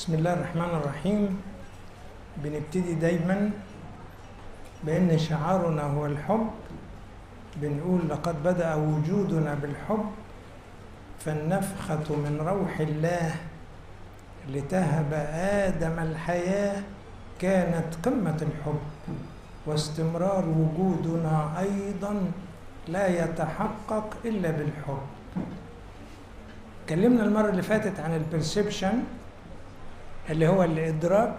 بسم الله الرحمن الرحيم بنبتدي دايما بأن شعارنا هو الحب بنقول لقد بدأ وجودنا بالحب فالنفخة من روح الله لتهب آدم الحياة كانت قمة الحب واستمرار وجودنا أيضا لا يتحقق إلا بالحب اتكلمنا المرة اللي فاتت عن البرسبشن اللي هو الإدراك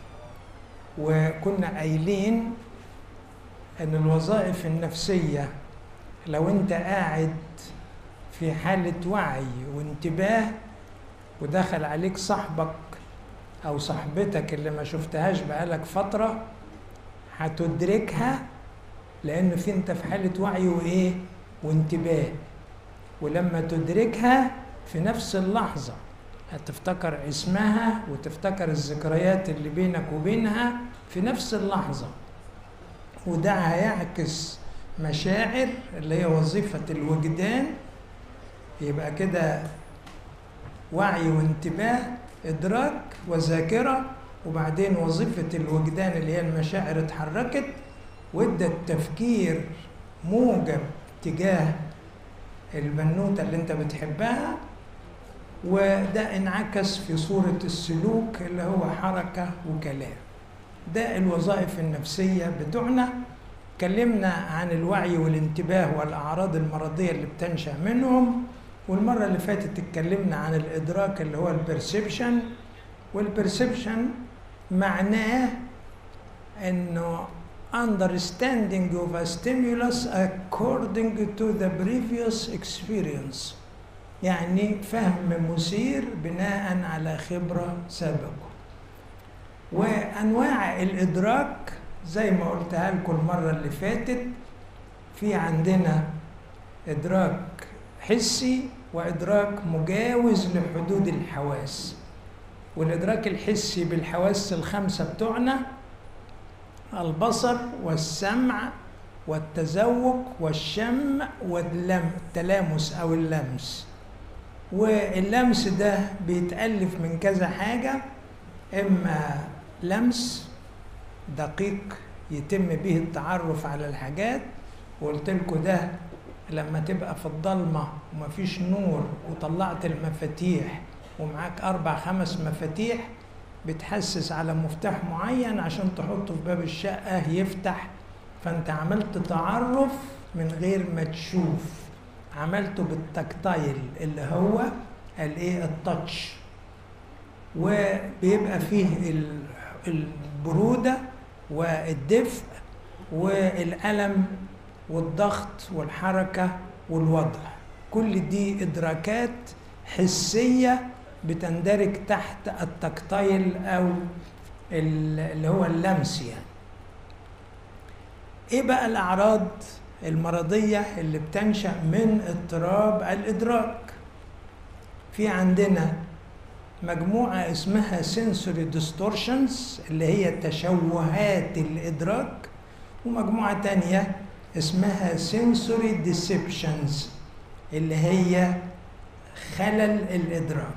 وكنا قايلين ان الوظائف النفسيه لو انت قاعد في حاله وعي وانتباه ودخل عليك صاحبك او صاحبتك اللي ما شفتهاش بقالك فتره هتدركها لان في انت في حاله وعي وايه وانتباه ولما تدركها في نفس اللحظه هتفتكر اسمها وتفتكر الذكريات اللي بينك وبينها في نفس اللحظه وده هيعكس مشاعر اللي هي وظيفة الوجدان يبقى كده وعي وانتباه إدراك وذاكرة وبعدين وظيفة الوجدان اللي هي المشاعر اتحركت وادى التفكير موجب تجاه البنوتة اللي انت بتحبها وده انعكس في صورة السلوك اللي هو حركة وكلام ده الوظائف النفسية بتوعنا اتكلمنا عن الوعي والانتباه والأعراض المرضية اللي بتنشأ منهم والمرة اللي فاتت اتكلمنا عن الإدراك اللي هو البرسبشن والبرسبشن معناه إنه understanding of a stimulus according to the previous experience يعني فهم مثير بناء على خبرة سابقة وانواع الادراك زي ما قلتها لكم المره اللي فاتت في عندنا ادراك حسي وادراك مجاوز لحدود الحواس والادراك الحسي بالحواس الخمسه بتوعنا البصر والسمع والتذوق والشم والتلامس او اللمس واللمس ده بيتالف من كذا حاجه اما لمس دقيق يتم به التعرف على الحاجات وقلت لكم ده لما تبقى في الضلمه ومفيش نور وطلعت المفاتيح ومعاك اربع خمس مفاتيح بتحسس على مفتاح معين عشان تحطه في باب الشقه يفتح فانت عملت تعرف من غير ما تشوف عملته بالتكتايل اللي هو الايه التاتش وبيبقى فيه البرودة والدفء والألم والضغط والحركة والوضع كل دي إدراكات حسية بتندرج تحت التكتايل أو اللي هو اللمس يعني إيه بقى الأعراض المرضية اللي بتنشأ من اضطراب الإدراك في عندنا مجموعة اسمها sensory distortions اللي هي تشوهات الإدراك ومجموعة تانية اسمها sensory deceptions اللي هي خلل الإدراك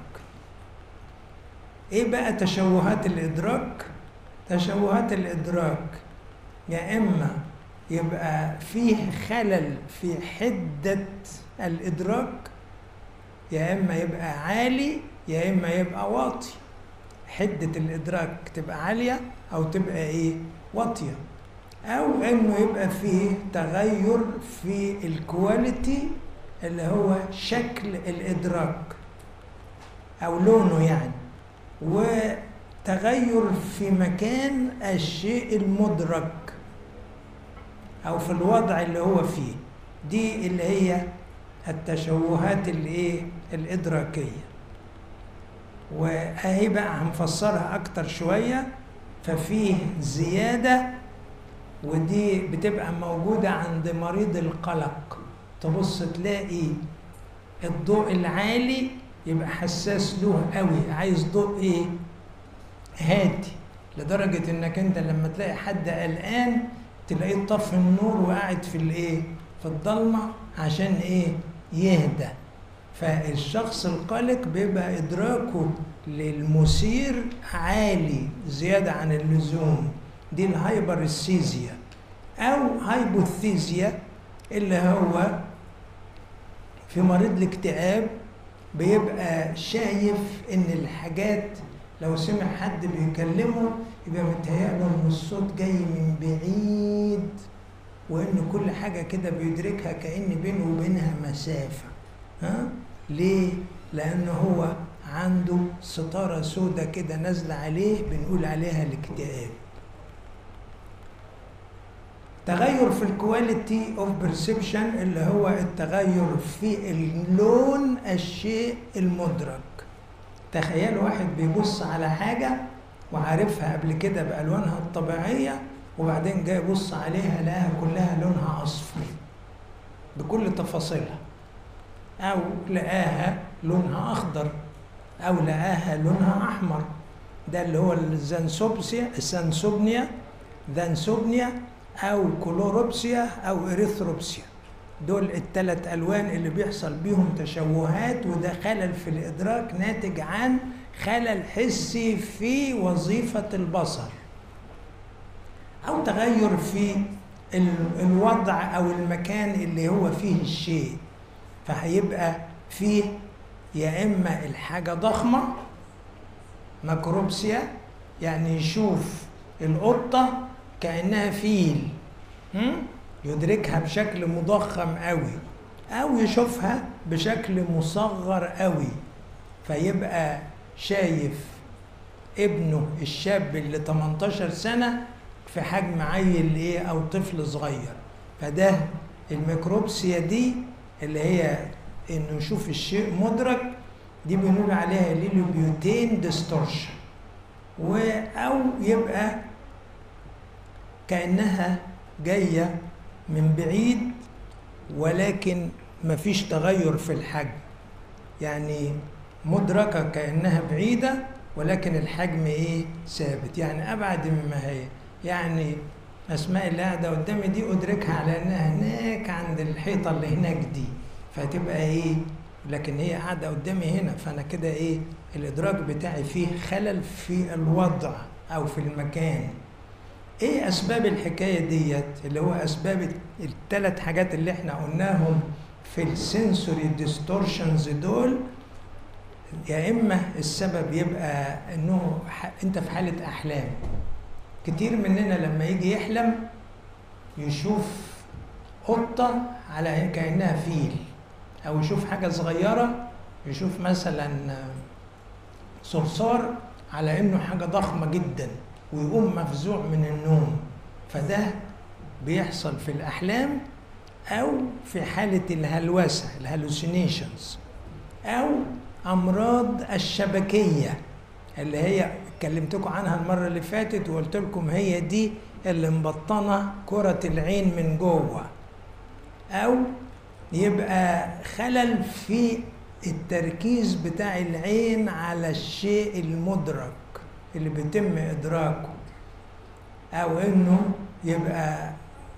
إيه بقى تشوهات الإدراك؟ تشوهات الإدراك يا إما يبقى فيه خلل في حدة الإدراك يا إما يبقى عالي يا اما يبقى واطي حده الادراك تبقى عاليه او تبقى ايه واطيه او انه يبقى فيه تغير في الكواليتي اللي هو شكل الادراك او لونه يعني وتغير في مكان الشيء المدرك او في الوضع اللي هو فيه دي اللي هي التشوهات الايه الادراكيه واهي بقى هنفسرها اكتر شويه ففيه زياده ودي بتبقى موجوده عند مريض القلق تبص تلاقي الضوء العالي يبقى حساس له قوي عايز ضوء ايه هادي لدرجه انك انت لما تلاقي حد قلقان تلاقيه طفي النور وقاعد في الايه في الضلمه عشان ايه يهدى فالشخص القلق بيبقى إدراكه للمثير عالي زيادة عن اللزوم دي الهايبرستيزيا أو هايبوثيزيا اللي هو في مريض الاكتئاب بيبقى شايف ان الحاجات لو سمع حد بيكلمه يبقى متهيأله ان الصوت جاي من بعيد وان كل حاجه كده بيدركها كأن بينه وبينها مسافه ها ليه لان هو عنده ستاره سودة كده نازله عليه بنقول عليها الاكتئاب تغير في الكواليتي اوف بيرسبشن اللي هو التغير في اللون الشيء المدرك تخيل واحد بيبص على حاجة وعارفها قبل كده بألوانها الطبيعية وبعدين جاي يبص عليها لقاها كلها لونها أصفر بكل تفاصيلها أو لقاها لونها أخضر أو لقاها لونها أحمر ده اللي هو الزنسوبسيا السنسوبنيا ذنسوبنيا او كلوروبسيا او اريثروبسيا دول الثلاث الوان اللي بيحصل بيهم تشوهات وده خلل في الادراك ناتج عن خلل حسي في وظيفه البصر او تغير في الوضع او المكان اللي هو فيه الشيء فهيبقى فيه يا اما الحاجه ضخمه ماكروبسيا يعني يشوف القطه كأنها فيل يدركها بشكل مضخم قوي أو يشوفها بشكل مصغر قوي فيبقى شايف ابنه الشاب اللي 18 سنة في حجم عيل ايه أو طفل صغير فده الميكروبسيا دي اللي هي انه يشوف الشيء مدرك دي بنقول عليها ليلوبيوتين ديستورشن او يبقى كأنها جاية من بعيد ولكن مفيش تغير في الحجم يعني مدركة كأنها بعيدة ولكن الحجم ايه ثابت يعني أبعد مما هي يعني أسماء اللي قاعدة قدامي دي أدركها على إنها هناك عند الحيطة اللي هناك دي فتبقى إيه لكن هي قاعدة قدامي هنا فأنا كده إيه الإدراك بتاعي فيه خلل في الوضع أو في المكان ايه اسباب الحكايه ديت اللي هو اسباب الثلاث حاجات اللي احنا قلناهم في السنسوري ديستورشنز دول يا اما السبب يبقى انه انت في حاله احلام كتير مننا لما يجي يحلم يشوف قطه على كانها فيل او يشوف حاجه صغيره يشوف مثلا صرصار على انه حاجه ضخمه جدا ويقوم مفزوع من النوم فده بيحصل في الأحلام أو في حالة الهلوسة الهلوسينيشنز أو أمراض الشبكية اللي هي اتكلمتكم عنها المرة اللي فاتت وقلت لكم هي دي اللي مبطنة كرة العين من جوه أو يبقى خلل في التركيز بتاع العين على الشيء المدرك اللي بيتم إدراكه أو إنه يبقى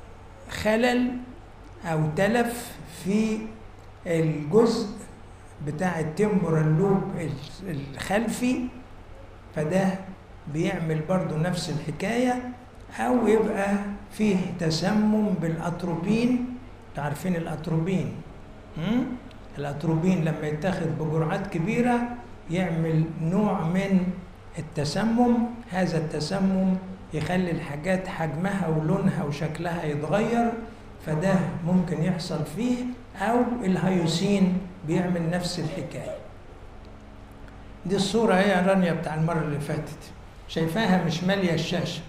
خلل أو تلف في الجزء بتاع التمبرال لوب الخلفي فده بيعمل برضو نفس الحكاية أو يبقى فيه تسمم بالأتروبين تعرفين الأتروبين الأتروبين لما يتاخد بجرعات كبيرة يعمل نوع من التسمم هذا التسمم يخلي الحاجات حجمها ولونها وشكلها يتغير فده ممكن يحصل فيه او الهيوسين بيعمل نفس الحكايه دي الصورة هي رانيا بتاع المرة اللي فاتت شايفاها مش مالية الشاشة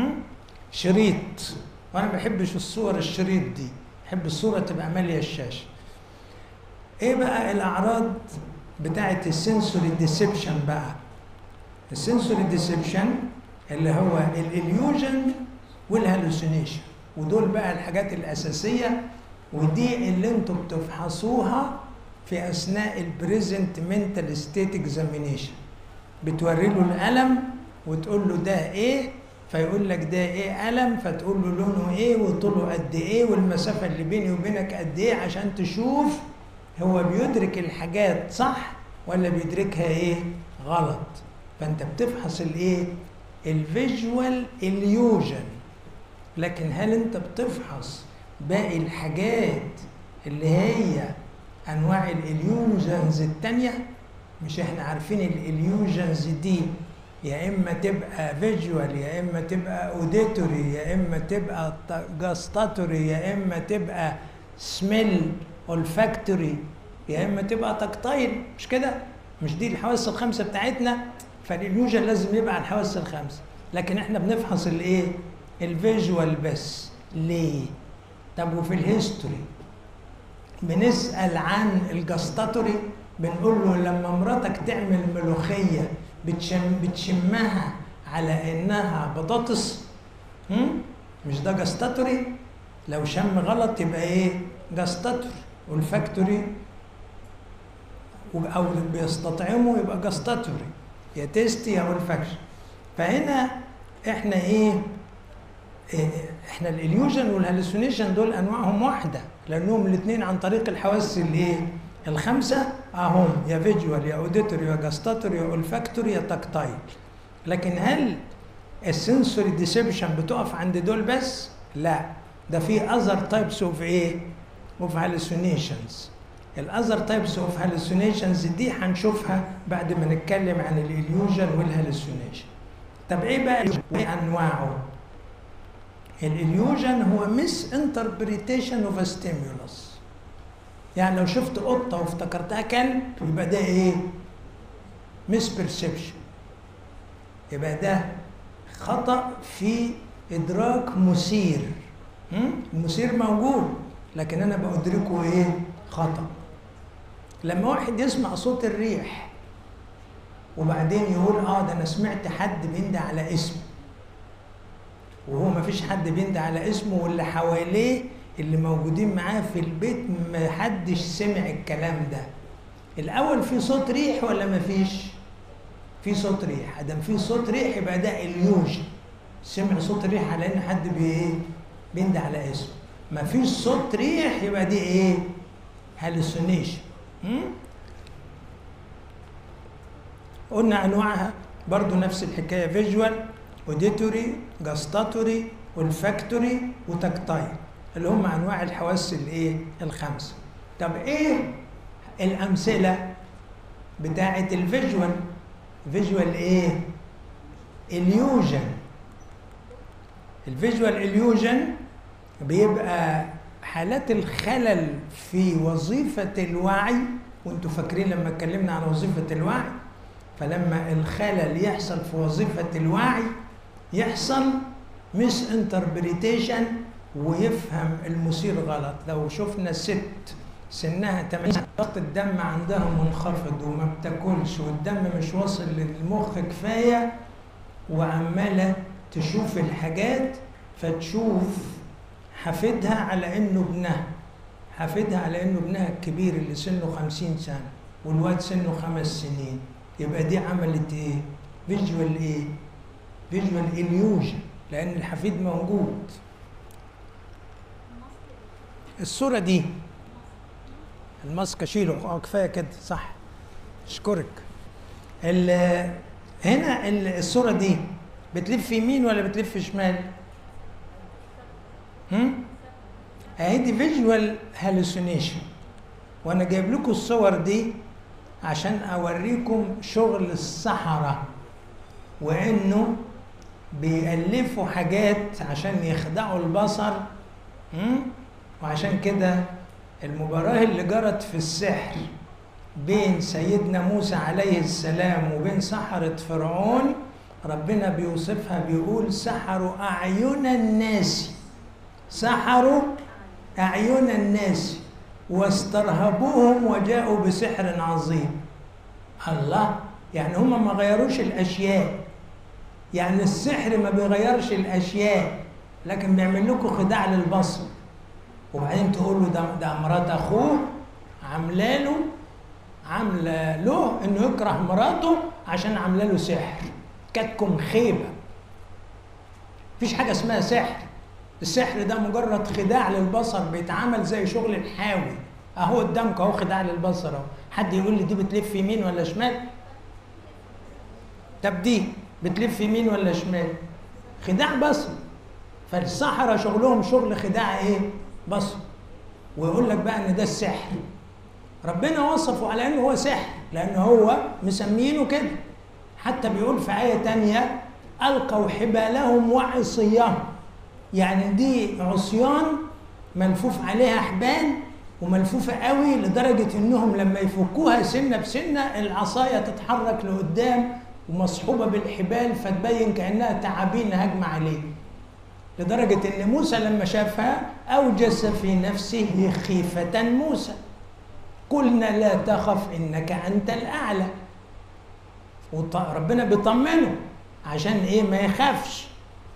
شريط وأنا ما بحبش الصور الشريط دي بحب الصورة تبقى مالية الشاشة إيه بقى الأعراض بتاعة السنسوري ديسبشن بقى السنسوري ديسبشن اللي هو الاليوجن والهلوسينيشن ودول بقى الحاجات الاساسيه ودي اللي انتم بتفحصوها في اثناء البريزنت منتال ستيت اكزامينيشن بتوري له القلم وتقول له ده ايه فيقول لك ده ايه قلم فتقول له لونه ايه وطوله قد ايه والمسافه اللي بيني وبينك قد ايه عشان تشوف هو بيدرك الحاجات صح ولا بيدركها ايه غلط فانت بتفحص الايه الفيجوال اليوجن لكن هل انت بتفحص باقي الحاجات اللي هي انواع الاليوجنز التانية مش احنا عارفين الاليوجنز دي يا اما تبقى فيجوال يا اما تبقى اوديتوري يا اما تبقى جاستاتوري يا اما تبقى سميل olfactory يا اما تبقى تكتايل مش كده مش دي الحواس الخمسه بتاعتنا فالاليوجن لازم يبقى على الحواس الخمسه لكن احنا بنفحص الايه الفيجوال بس ليه طب وفي الهيستوري بنسال عن الجاستاتوري بنقول له لما مراتك تعمل ملوخيه بتشم بتشمها على انها بطاطس هم؟ مش ده جاستاتوري لو شم غلط يبقى ايه جاستاتوري والفاكتوري او بيستطعمه يبقى جاستاتوري يا تيستي يا والفاكشن فهنا احنا ايه, إيه احنا الاليوجن والهلوسينيشن دول انواعهم واحده لانهم الاثنين عن طريق الحواس الايه الخمسه اهم يا فيجوال يا اوديتوري يا جاستاتوري يا اولفاكتوري يا تكتايل لكن هل السنسوري ديسيبشن بتقف عند دول بس لا ده في اذر تايبس اوف ايه اوف هالوسينيشنز الاذر تايبس اوف هالوسينيشنز دي هنشوفها بعد ما نتكلم عن الاليوجن والهالوسينيشن طب ايه بقى ايه انواعه الاليوجن هو مس انتربريتيشن اوف ستيمولس يعني لو شفت قطه وافتكرتها كلب يبقى ده ايه مس بيرسبشن يبقى ده خطا في ادراك مثير المثير موجود لكن انا بادركه ايه خطا لما واحد يسمع صوت الريح وبعدين يقول اه ده انا سمعت حد بيندى على اسمه وهو ما فيش حد بيندى على اسمه واللي حواليه اللي موجودين معاه في البيت ما حدش سمع الكلام ده الاول في صوت ريح ولا ما فيش في صوت ريح ادم في صوت ريح يبقى ده اليوجن سمع صوت الريح على ان حد بايه بيندى على اسمه ما فيش صوت ريح يبقى دي ايه هالوسينيشن قلنا انواعها برضو نفس الحكايه فيجوال اوديتوري جاستاتوري والفاكتوري وتكتايل اللي هم انواع الحواس الايه الخمسه طب ايه الامثله بتاعه الفيجوال فيجوال ايه اليوجن الفيجوال اليوجن بيبقى حالات الخلل في وظيفة الوعي وانتوا فاكرين لما اتكلمنا عن وظيفة الوعي فلما الخلل يحصل في وظيفة الوعي يحصل مس انتربريتيشن ويفهم المثير غلط لو شفنا ست سنها 80 ضغط الدم عندها منخفض وما بتاكلش والدم مش واصل للمخ كفايه وعماله تشوف الحاجات فتشوف حفيدها على انه ابنها حفيدها على انه ابنها الكبير اللي سنه خمسين سنه والواد سنه خمس سنين يبقى دي عملت ايه؟ فيجوال ايه؟ فيجوال اليوجن لان الحفيد موجود الصوره دي الماسك اشيله اه كفايه كده صح اشكرك هنا الصوره دي بتلف يمين ولا بتلف شمال؟ هم؟ اهي دي فيجوال هالوسينيشن وانا جايب لكم الصور دي عشان اوريكم شغل السحرة وانه بيألفوا حاجات عشان يخدعوا البصر هم؟ وعشان كده المباراة اللي جرت في السحر بين سيدنا موسى عليه السلام وبين سحرة فرعون ربنا بيوصفها بيقول سحروا أعين الناس سحروا أعين الناس واسترهبوهم وجاءوا بسحر عظيم الله يعني هم ما غيروش الأشياء يعني السحر ما بيغيرش الأشياء لكن بيعمل لكم خداع للبصر وبعدين تقول له ده ده مرات اخوه عامله له عامله له انه يكره مراته عشان عامله له سحر كاتكم خيبه مفيش حاجه اسمها سحر السحر ده مجرد خداع للبصر بيتعمل زي شغل الحاوي اهو قدامك اهو خداع للبصر اهو حد يقول لي دي بتلف يمين ولا شمال طب دي بتلف يمين ولا شمال خداع بصر فالسحرة شغلهم شغل خداع ايه بصر ويقول لك بقى ان ده السحر ربنا وصفه على انه هو سحر لان هو مسمينه كده حتى بيقول في آية تانية ألقوا حبالهم وعصيهم يعني دي عصيان ملفوف عليها حبال وملفوفة قوي لدرجة انهم لما يفكوها سنة بسنة العصاية تتحرك لقدام ومصحوبة بالحبال فتبين كأنها تعابين هجمة عليه لدرجة ان موسى لما شافها اوجس في نفسه خيفة موسى قلنا لا تخف انك انت الاعلى وربنا بيطمنه عشان ايه ما يخافش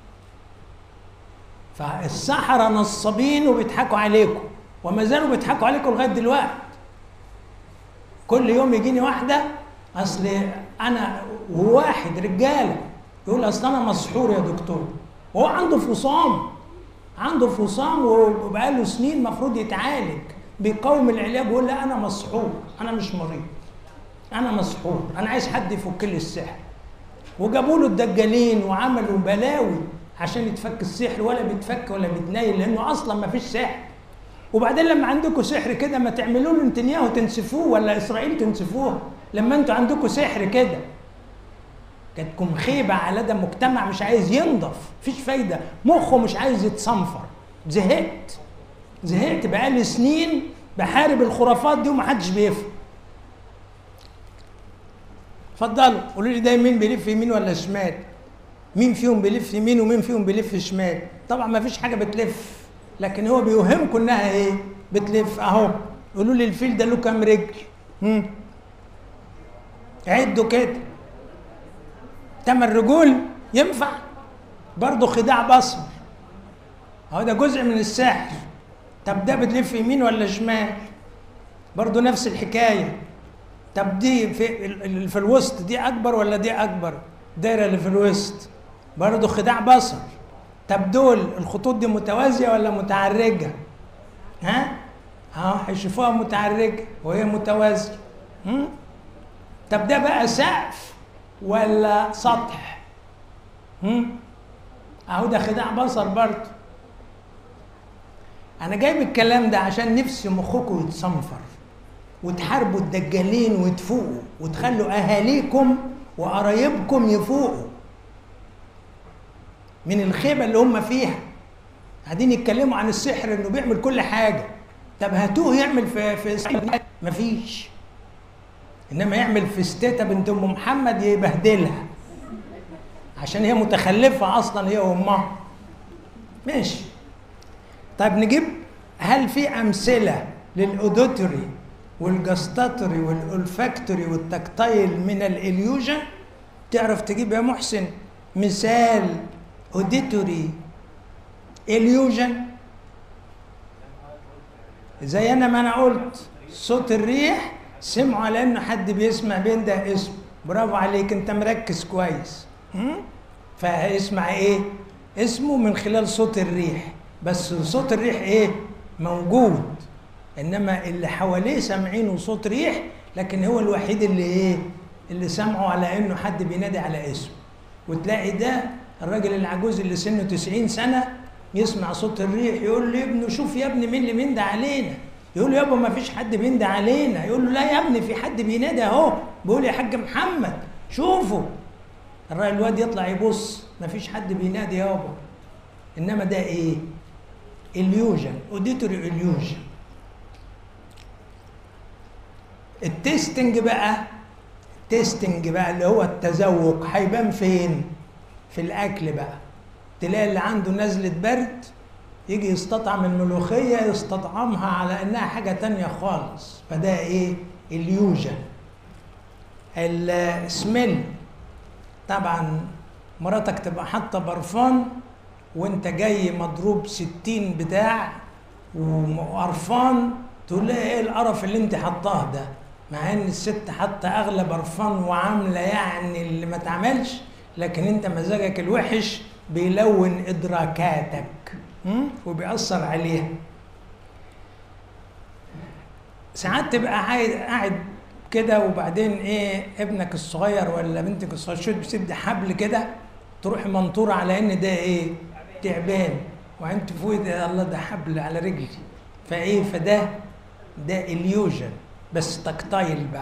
فالسحرة نصابين وبيضحكوا عليكم وما زالوا بيضحكوا عليكم لغايه دلوقتي كل يوم يجيني واحده اصل انا وواحد رجاله يقول اصل انا مسحور يا دكتور وهو عنده فصام عنده فصام وبقاله سنين المفروض يتعالج بيقاوم العلاج ويقول لا انا مسحور انا مش مريض انا مسحور انا عايز حد يفك لي السحر وجابوا له الدجالين وعملوا بلاوي عشان يتفك السحر ولا بيتفك ولا بيتنيل لانه اصلا ما فيش سحر وبعدين لما عندكم سحر كده ما تعملوا له نتنياهو تنسفوه ولا اسرائيل تنسفوها لما انتوا عندكم سحر كده كانتكم خيبه على ده مجتمع مش عايز ينضف مفيش فايده مخه مش عايز يتصنفر زهقت زهقت بقالي سنين بحارب الخرافات دي ومحدش بيفهم اتفضلوا قولوا لي ده مين بيلف يمين ولا شمال مين فيهم بيلف يمين ومين فيهم بيلف شمال طبعا ما فيش حاجه بتلف لكن هو بيوهمكم انها ايه بتلف اهو قولوا لي الفيل ده له كام رجل هم عدوا كده تمن رجول ينفع برضه خداع بصر اهو ده جزء من السحر طب ده بتلف يمين ولا شمال برضه نفس الحكايه طب دي في في الوسط دي اكبر ولا دي اكبر الدايره اللي في الوسط برضه خداع بصر طب دول الخطوط دي متوازيه ولا متعرجه ها اهو هيشوفوها متعرجه وهي متوازيه هم؟ طب ده بقى سقف ولا سطح هم؟ اهو ده خداع بصر برضه انا جايب الكلام ده عشان نفسي مخكم يتصنفر وتحاربوا الدجالين وتفوقوا وتخلوا اهاليكم وقرايبكم يفوقوا من الخيبه اللي هم فيها قاعدين يتكلموا عن السحر انه بيعمل كل حاجه طب هاتوه يعمل في في مفيش انما يعمل في ستيتا بنت ام محمد يبهدلها عشان هي متخلفه اصلا هي وامها ماشي طيب نجيب هل في امثله للاوديتوري والجاستاتوري والالفاكتوري والتكتايل من الاليوجن تعرف تجيب يا محسن مثال اوديتوري اليوجن زي انا ما انا قلت صوت الريح سمعوا على انه حد بيسمع بينده اسمه برافو عليك انت مركز كويس فاسمع ايه اسمه من خلال صوت الريح بس صوت الريح ايه موجود انما اللي حواليه سامعينه صوت ريح لكن هو الوحيد اللي ايه اللي سمعوا على انه حد بينادي على اسمه وتلاقي ده الراجل العجوز اللي سنه 90 سنه يسمع صوت الريح يقول له ابنه شوف يا ابني مين اللي بينده علينا يقول له يابا ما فيش حد بينده علينا يقول له لا يا ابني في حد بينادي اهو بيقول يا حاج محمد شوفوا الراجل الواد يطلع يبص ما فيش حد بينادي يابا انما ده ايه اليوجن اوديتوري اليوجن التستنج بقى التستنج بقى اللي هو التذوق هيبان فين في الاكل بقى تلاقي اللي عنده نزله برد يجي يستطعم الملوخيه يستطعمها على انها حاجه تانية خالص فده ايه اليوجن السميل طبعا مراتك تبقى حاطه برفان وانت جاي مضروب ستين بتاع وقرفان تقول لها ايه القرف اللي انت حطاه ده مع ان الست حاطه اغلى برفان وعامله يعني اللي ما تعملش لكن انت مزاجك الوحش بيلون ادراكاتك وبيأثر عليها ساعات تبقى قاعد قاعد كده وبعدين ايه ابنك الصغير ولا بنتك الصغير شو بتدي حبل كده تروح منطوره على ان ده ايه تعبان وانت فوق ده الله ده حبل على رجلي فايه فده ده اليوجن بس تكتايل بقى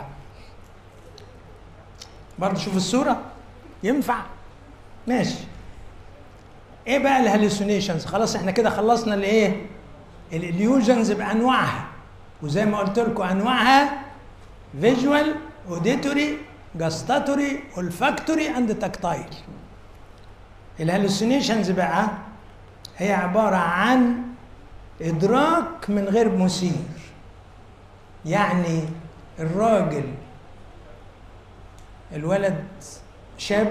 برضه شوف الصوره ينفع ماشي ايه بقى الهلوسينيشنز خلاص احنا كده خلصنا الايه الاليوجنز بانواعها وزي ما قلت لكم انواعها فيجوال اوديتوري جاستاتوري olfactory اند تكتايل الهلوسينيشنز بقى هي عباره عن ادراك من غير مثير يعني الراجل الولد شاب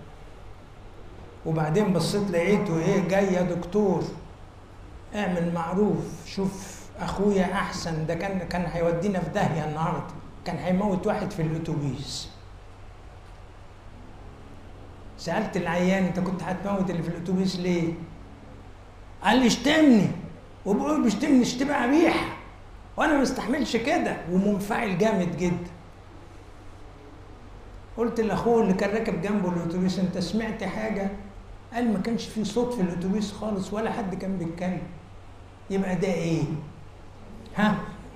وبعدين بصيت لقيته ايه جاي يا دكتور اعمل معروف شوف اخويا احسن ده كان كان هيودينا في داهيه النهارده كان هيموت واحد في الاتوبيس سالت العيان انت كنت هتموت اللي في الاتوبيس ليه قال لي اشتمني وبقول بيشتمني اشتمه قبيحه وانا ما استحملش كده ومنفعل جامد جدا قلت لاخوه اللي كان راكب جنبه الاتوبيس انت سمعت حاجه قال ما كانش في صوت في الاتوبيس خالص ولا حد كان بيتكلم يبقى ده ايه ها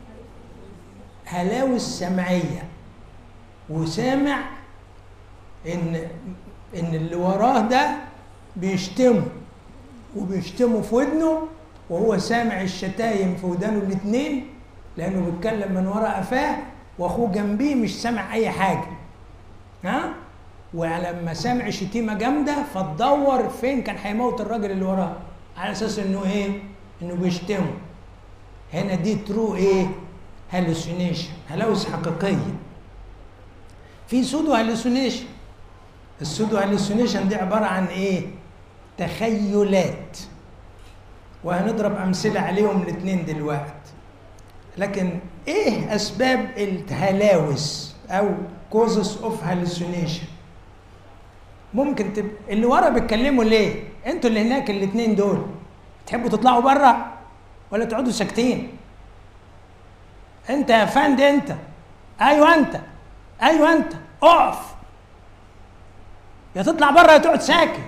هلاوس سمعيه وسامع ان ان اللي وراه ده بيشتمه وبيشتمه في ودنه وهو سامع الشتايم في ودانه الاثنين لانه بيتكلم من ورا قفاه واخوه جنبيه مش سامع اي حاجه ها ولما سمع شتيمه جامده فتدور فين كان هيموت الراجل اللي وراه على اساس انه ايه انه بيشتمه هنا دي ترو ايه هالوسينيشن هلاوس حقيقيه في سودو هالوسينيشن السودو هالوسينيشن دي عباره عن ايه تخيلات وهنضرب امثله عليهم الاثنين دلوقتي لكن ايه اسباب الهلاوس او causes of hallucination ممكن تبقى اللي ورا بيتكلموا ليه انتوا اللي هناك الاثنين دول تحبوا تطلعوا بره ولا تقعدوا ساكتين انت يا فند انت ايوه انت ايوه انت اقف يا تطلع بره يا تقعد ساكت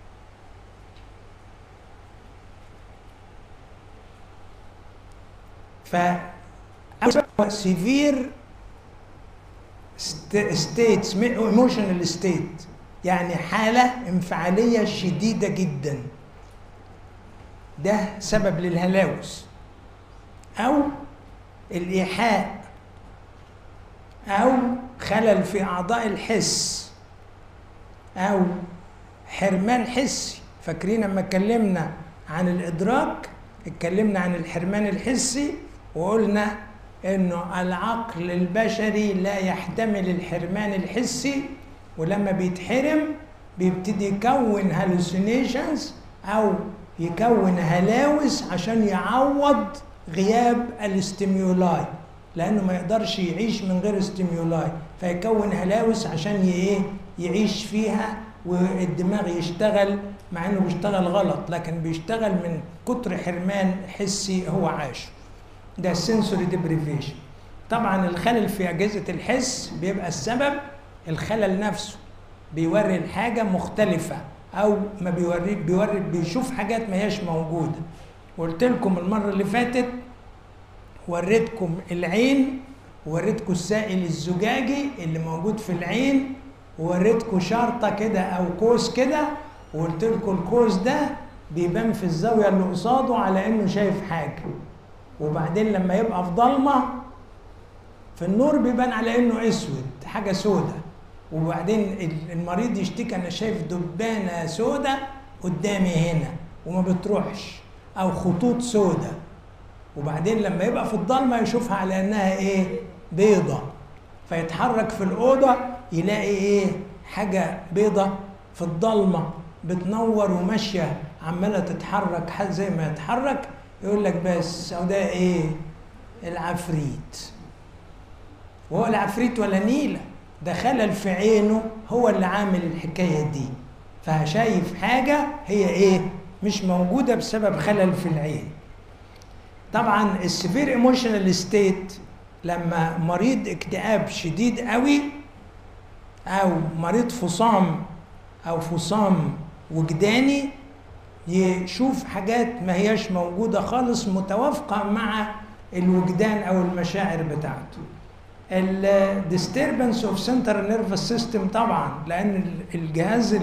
ف سيفير ستيتس ايموشنال ستيت يعني حاله انفعاليه شديده جدا ده سبب للهلاوس او الايحاء او خلل في اعضاء الحس او حرمان حسي فاكرين لما اتكلمنا عن الادراك اتكلمنا عن الحرمان الحسي وقلنا انه العقل البشري لا يحتمل الحرمان الحسي ولما بيتحرم بيبتدي يكون هالوسينيشنز او يكون هلاوس عشان يعوض غياب الاستيميولاي لانه ما يقدرش يعيش من غير استيميولاي فيكون هلاوس عشان ايه يعيش فيها والدماغ يشتغل مع انه بيشتغل غلط لكن بيشتغل من كتر حرمان حسي هو عاشه ده السنسوري ديبريفيشن طبعا الخلل في اجهزه الحس بيبقى السبب الخلل نفسه بيوري الحاجه مختلفه او ما بيوريك بيوري بيشوف حاجات ما هياش موجوده قلت لكم المره اللي فاتت وريتكم العين وريتكم السائل الزجاجي اللي موجود في العين ووريتكم شرطه كده او قوس كده وقلت لكم القوس ده بيبان في الزاويه اللي قصاده على انه شايف حاجه وبعدين لما يبقى في ضلمه في النور بيبان على انه اسود حاجه سودة وبعدين المريض يشتكي انا شايف دبانه سودة قدامي هنا وما بتروحش او خطوط سودة وبعدين لما يبقى في الضلمه يشوفها على انها ايه بيضه فيتحرك في الاوضه يلاقي ايه حاجه بيضه في الضلمه بتنور وماشيه عماله تتحرك زي ما يتحرك يقول لك بس او ده ايه العفريت وهو العفريت ولا نيله ده خلل في عينه هو اللي عامل الحكايه دي فشايف حاجه هي ايه مش موجوده بسبب خلل في العين طبعا السيفير ايموشنال ستيت لما مريض اكتئاب شديد قوي او مريض فصام او فصام وجداني يشوف حاجات ما هياش موجوده خالص متوافقه مع الوجدان او المشاعر بتاعته الديستربنس اوف سنتر نيرفس سيستم طبعا لان الجهاز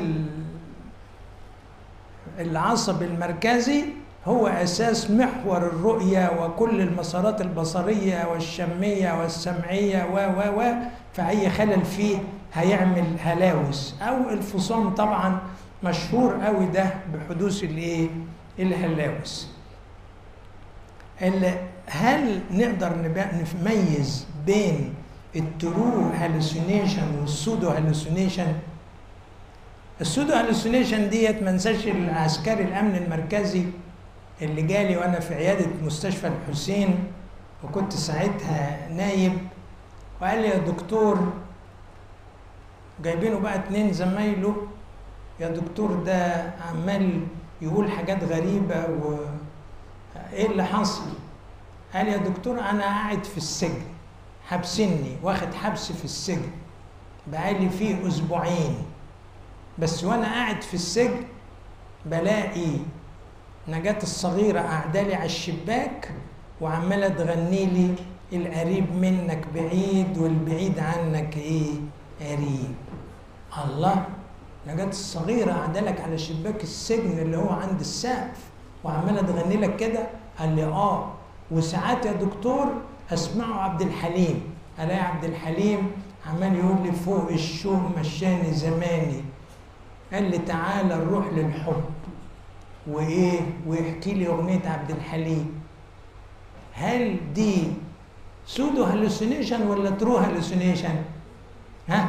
العصبي المركزي هو اساس محور الرؤيه وكل المسارات البصريه والشميه والسمعيه و و و فاي خلل فيه هيعمل هلاوس او الفصام طبعا مشهور قوي ده بحدوث الايه الهلاوس هل نقدر نميز بين الترو هالوسينيشن والسودو هالوسينيشن السودو هالوسينيشن ديت ما انساش العسكري الامن المركزي اللي جالي وانا في عياده مستشفى الحسين وكنت ساعتها نايب وقال لي يا دكتور جايبينه بقى اتنين زمايله يا دكتور ده عمال يقول حاجات غريبه و ايه اللي حصل قال يا دكتور انا قاعد في السجن حبسني واخد حبس في السجن بقالي فيه اسبوعين بس وانا قاعد في السجن بلاقي نجاة الصغيرة قاعدة على الشباك وعمالة تغني لي القريب منك بعيد والبعيد عنك ايه قريب الله نجاة الصغيرة قاعدة لك على شباك السجن اللي هو عند السقف وعمالة تغني لك كده قال لي اه وساعات يا دكتور اسمعه عبد الحليم الاقي عبد الحليم عمال يقول لي فوق الشوم مشاني زماني قال لي تعالى نروح للحب وايه ويحكي لي اغنيه عبد الحليم هل دي سودو هالوسينيشن ولا ترو هالوسينيشن ها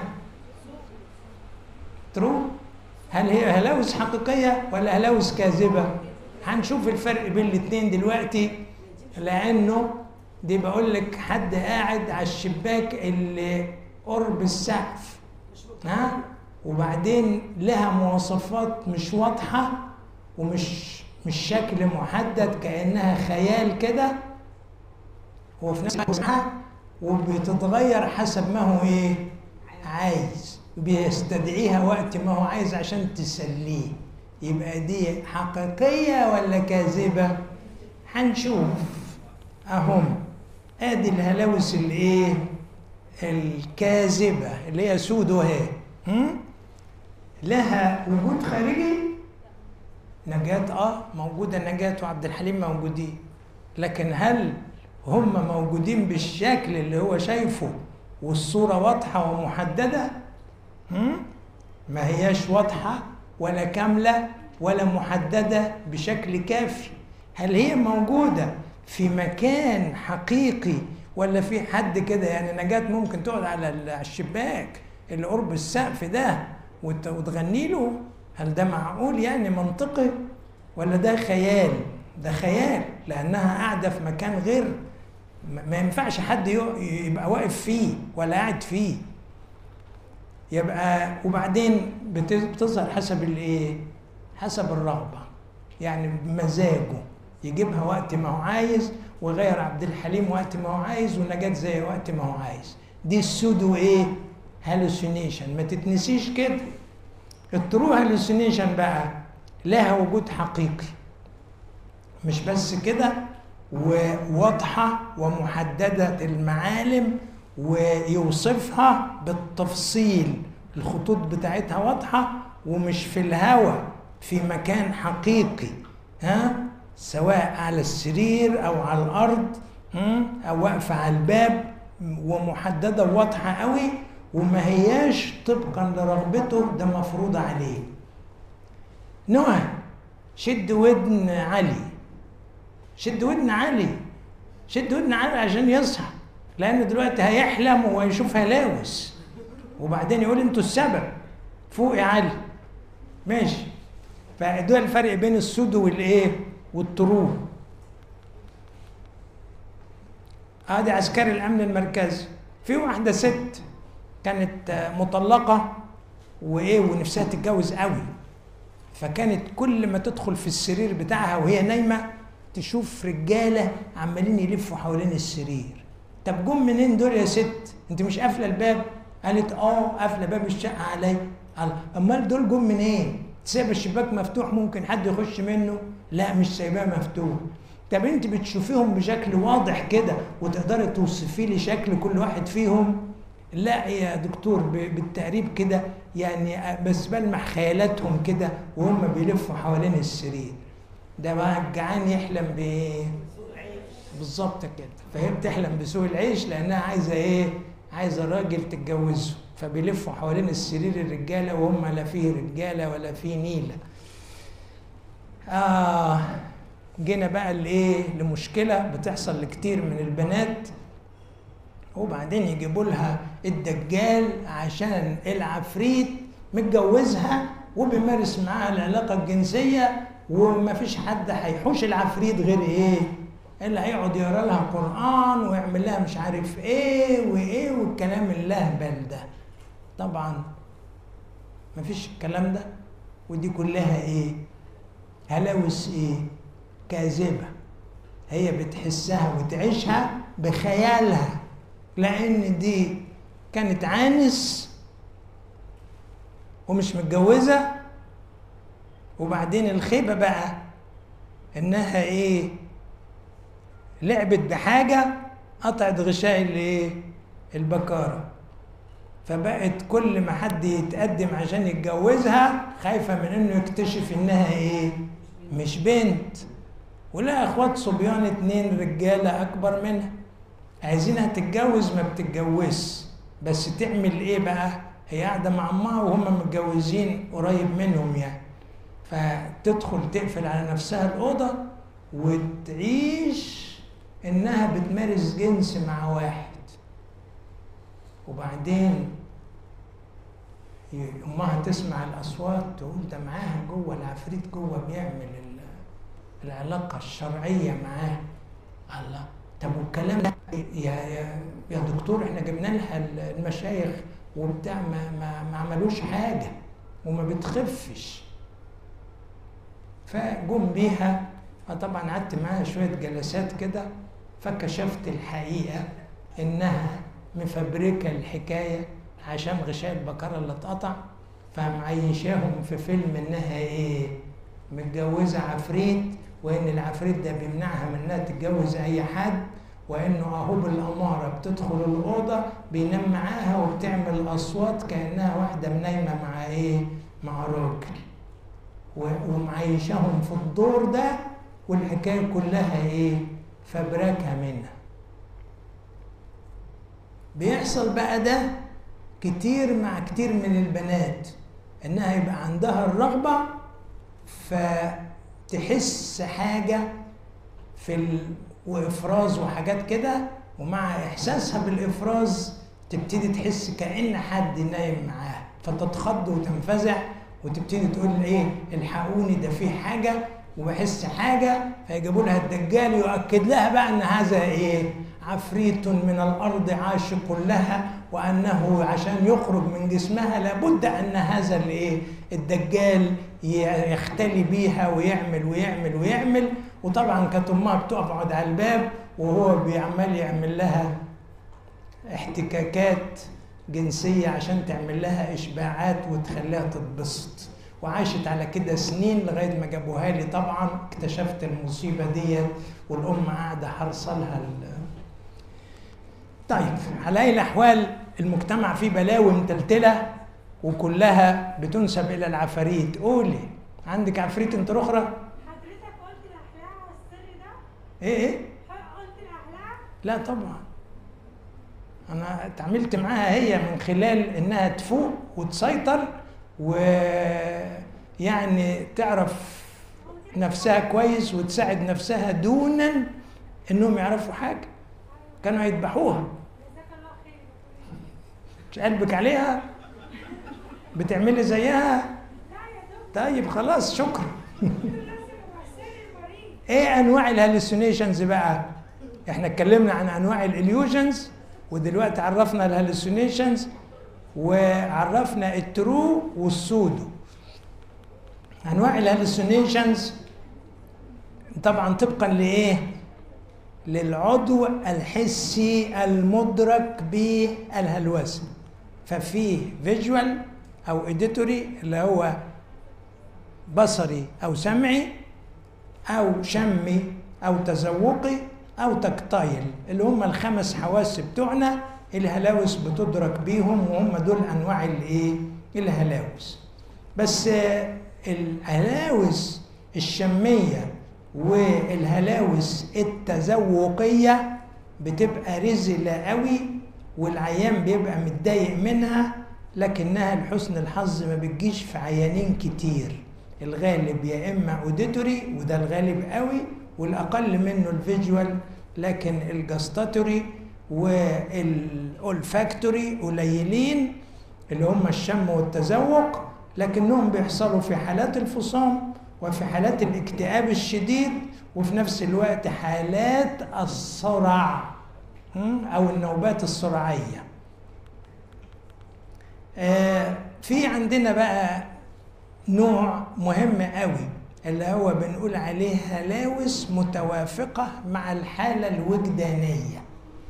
ترو هل هي هلاوس حقيقيه ولا هلاوس كاذبه هنشوف الفرق بين الاثنين دلوقتي لانه دي بقول لك حد قاعد على الشباك اللي قرب السقف ها وبعدين لها مواصفات مش واضحه ومش مش شكل محدد كانها خيال كده وفي نفس الوقت وبتتغير حسب ما هو ايه عايز بيستدعيها وقت ما هو عايز عشان تسليه يبقى دي حقيقية ولا كاذبة هنشوف اهم ادي الهلاوس الايه الكاذبة اللي هي سودو اهي لها وجود خارجي نجاة اه موجودة نجاة وعبد الحليم موجودين لكن هل هم موجودين بالشكل اللي هو شايفه والصورة واضحة ومحددة ما هياش واضحة ولا كاملة ولا محددة بشكل كافي هل هي موجودة في مكان حقيقي ولا في حد كده يعني نجاة ممكن تقعد على الشباك اللي قرب السقف ده وتغني له هل ده معقول يعني منطقي ولا ده خيال ده خيال لانها قاعده في مكان غير ما ينفعش حد يبقى واقف فيه ولا قاعد فيه يبقى وبعدين بتظهر حسب الايه حسب الرغبه يعني بمزاجه يجيبها وقت ما هو عايز ويغير عبد الحليم وقت ما هو عايز ونجاة زي وقت ما هو عايز دي السودو ايه هالوسينيشن ما تتنسيش كده الترو هالوسينيشن بقى لها وجود حقيقي مش بس كده وواضحة ومحددة المعالم ويوصفها بالتفصيل الخطوط بتاعتها واضحة ومش في الهوى في مكان حقيقي ها سواء على السرير او على الارض او واقفة على الباب ومحددة وواضحة قوي وما هياش طبقا لرغبته ده مفروض عليه نوع شد ودن علي شد ودن علي شد ودن علي عشان يصحى لان دلوقتي هيحلم وهيشوف هلاوس وبعدين يقول انتوا السبب فوق يا علي ماشي فده الفرق بين السودو والايه والطرو ادي عسكري الامن المركزي في واحده ست كانت مطلقه وايه ونفسها تتجوز قوي فكانت كل ما تدخل في السرير بتاعها وهي نايمه تشوف رجاله عمالين يلفوا حوالين السرير طب جم منين دول يا ست انت مش قافله الباب قالت اه قافله باب الشقه علي قال امال دول جم منين سايب الشباك مفتوح ممكن حد يخش منه لا مش سايباه مفتوح طب انت بتشوفيهم بشكل واضح كده وتقدري توصفي لي شكل كل واحد فيهم لا يا دكتور ب- بالتقريب كده يعني بس بلمح خيالاتهم كده وهم بيلفوا حوالين السرير ده بقى الجعان يحلم بايه بالظبط كده فهي بتحلم بسوء العيش لانها عايزه ايه عايزه راجل تتجوزه فبيلفوا حوالين السرير الرجاله وهم لا فيه رجاله ولا فيه نيله آه جينا بقى لايه لمشكله بتحصل لكتير من البنات وبعدين يجيبوا لها الدجال عشان العفريت متجوزها وبيمارس معاها العلاقه الجنسيه ومفيش حد هيحوش العفريت غير ايه؟ اللي هيقعد يقرا لها قران ويعمل لها مش عارف ايه وايه والكلام اللهبل ده. طبعا مفيش الكلام ده ودي كلها ايه؟ هلاوس ايه؟ كاذبه. هي بتحسها وتعيشها بخيالها لان دي كانت عانس ومش متجوزه وبعدين الخيبه بقى انها ايه لعبت بحاجه قطعت غشاء الايه البكاره فبقت كل ما حد يتقدم عشان يتجوزها خايفه من انه يكتشف انها ايه مش بنت ولا اخوات صبيان اتنين رجاله اكبر منها عايزينها تتجوز ما بتتجوزش بس تعمل ايه بقى هي قاعده مع امها وهم متجوزين قريب منهم يعني فتدخل تقفل على نفسها الاوضه وتعيش انها بتمارس جنس مع واحد وبعدين ي- امها تسمع الاصوات تقول ده معاها جوه العفريت جوه بيعمل ال- العلاقه الشرعيه معاه الله طب والكلام ده يا يا يا دكتور احنا جبنا لها ال- المشايخ وبتاع ما ما, ما عملوش حاجه وما بتخفش فجم بيها طبعا قعدت معاها شويه جلسات كده فكشفت الحقيقه انها مفبركه الحكايه عشان غشاء البكره اللي اتقطع فمعيشاهم في فيلم انها ايه متجوزه عفريت وان العفريت ده بيمنعها من انها تتجوز اي حد وانه اهو بالاماره بتدخل الاوضه بينام معاها وبتعمل اصوات كانها واحده نايمه مع ايه مع راجل و- ومعيشاهم في الدور ده والحكايه كلها ايه فبركها منها بيحصل بقى ده كتير مع كتير من البنات انها يبقى عندها الرغبه فتحس حاجه في ال... وافراز وحاجات كده ومع احساسها بالافراز تبتدي تحس كان حد نايم معاها فتتخض وتنفزع وتبتدي تقول ايه الحقوني ده في حاجه وبحس حاجه فيجيبوا لها الدجال يؤكد لها بقى ان هذا ايه عفريت من الارض عاشق لها وانه عشان يخرج من جسمها لابد ان هذا الايه الدجال ي- يختلي بيها ويعمل ويعمل ويعمل وطبعا كانت امها بتقعد على الباب وهو بيعمل يعمل لها احتكاكات جنسية عشان تعمل لها إشباعات وتخليها تتبسط وعاشت على كده سنين لغاية ما جابوها لي طبعا اكتشفت المصيبة دي والأم قاعدة حرصلها ال- طيب على أي الأحوال المجتمع فيه بلاوي متلتلة وكلها بتنسب إلى العفاريت قولي عندك عفريت انت أخرى؟ حضرتك قلت الأحلام والسر ده؟ إيه إيه؟ قلت الأحلام؟ لا طبعا انا اتعاملت معاها هي من خلال انها تفوق وتسيطر ويعني تعرف نفسها كويس وتساعد نفسها دونا انهم يعرفوا حاجه كانوا يذبحوها جزاك الله خير مش قلبك عليها بتعملي زيها لا يا دكتور طيب خلاص شكرا لازم الممثل المريض ايه انواع الهالوسينيشنز بقى احنا اتكلمنا عن انواع الاليوجنز ودلوقتي عرفنا الهالوسينيشنز وعرفنا الترو والسودو انواع الهالوسينيشنز طبعا طبقا لايه للعضو الحسي المدرك بالهلوسه ففيه فيجوال او اديتوري اللي هو بصري او سمعي او شمي او تذوقي او تكتايل اللي هم الخمس حواس بتوعنا الهلاوس بتدرك بيهم وهم دول انواع الايه الهلاوس بس آه، الهلاوس الشميه والهلاوس التذوقيه بتبقى رزلة قوي والعيان بيبقى متضايق منها لكنها لحسن الحظ ما بتجيش في عيانين كتير الغالب يا اما اوديتوري وده الغالب قوي والاقل منه الفيجوال لكن الجاستاتوري والولفاكتوري قليلين اللي هم الشم والتذوق لكنهم بيحصلوا في حالات الفصام وفي حالات الاكتئاب الشديد وفي نفس الوقت حالات الصرع م? او النوبات الصرعيه آه، في عندنا بقى نوع مهم قوي اللي هو بنقول عليه هلاوس متوافقة مع الحالة الوجدانية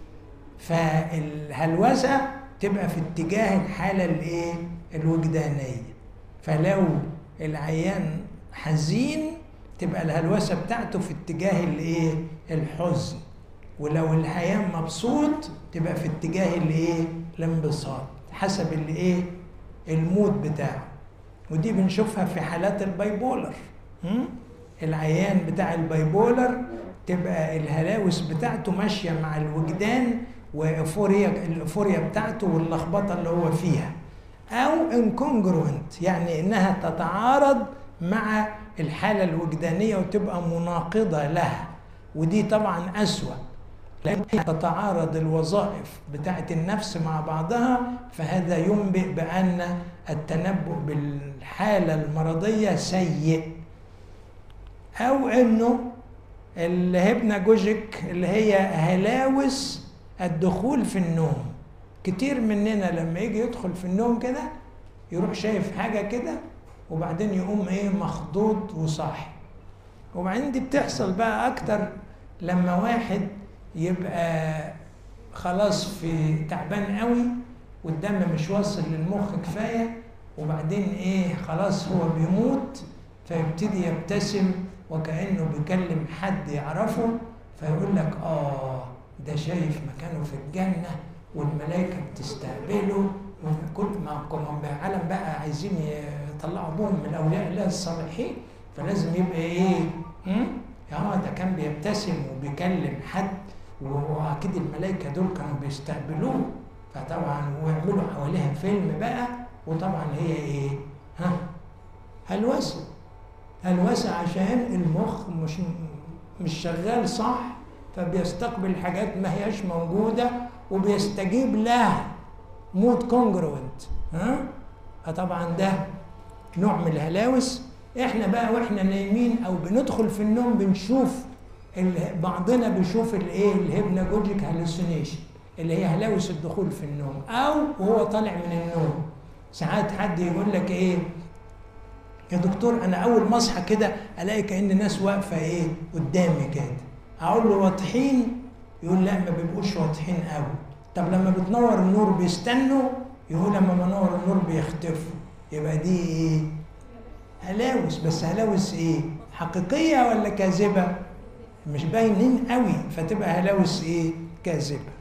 فالهلوسة تبقى في اتجاه الحالة الايه الوجدانية فلو العيان حزين تبقى الهلوسة بتاعته في اتجاه الايه الحزن ولو العيان مبسوط تبقى في اتجاه الايه الانبساط حسب الايه المود بتاعه ودي بنشوفها في حالات البايبولر م? العيان بتاع البايبولر تبقى الهلاوس بتاعته ماشيه مع الوجدان وايفوريا الايفوريا بتاعته واللخبطه اللي هو فيها او انكونجروينت يعني انها تتعارض مع الحاله الوجدانيه وتبقى مناقضه لها ودي طبعا اسوأ لأن تتعارض الوظائف بتاعت النفس مع بعضها فهذا ينبئ بأن التنبؤ بالحالة المرضية سيء أو أنه الهيبناجوجيك اللي هي هلاوس الدخول في النوم كتير مننا لما يجي يدخل في النوم كده يروح شايف حاجة كده وبعدين يقوم ايه مخضوض وصاحي وبعدين دي بتحصل بقى أكتر لما واحد يبقى خلاص في تعبان قوي والدم مش واصل للمخ كفايه وبعدين ايه خلاص هو بيموت فيبتدي يبتسم وكانه بيكلم حد يعرفه فيقول لك اه ده شايف مكانه في الجنه والملائكه بتستقبله وكل ما كنا عالم بقى عايزين يطلعوا ابوهم من اولياء الله الصالحين فلازم يبقى ايه؟ اه ده كان بيبتسم وبيكلم حد واكيد الملائكه دول كانوا بيستقبلوه فطبعا ويعملوا حواليها فيلم بقى وطبعا هي ايه؟ ها؟ هلوسه هلوسه عشان المخ مش مش شغال صح فبيستقبل حاجات ما هياش موجوده وبيستجيب لها مود كونجروينت ها؟ فطبعا ده نوع من الهلاوس احنا بقى واحنا نايمين او بندخل في النوم بنشوف بعضنا بيشوف الايه الهيبناجوجيك هالوسينيشن اللي هي هلاوس الدخول في النوم او وهو طالع من النوم ساعات حد يقول لك ايه يا دكتور انا اول ما اصحى كده الاقي كان ناس واقفه ايه قدامي كده اقول له واضحين يقول لا ما بيبقوش واضحين قوي طب لما بتنور النور بيستنوا يقول لما بنور النور بيختفوا يبقى دي ايه هلاوس بس هلاوس ايه حقيقيه ولا كاذبه مش باينين قوي فتبقى هلاوس ايه كاذبه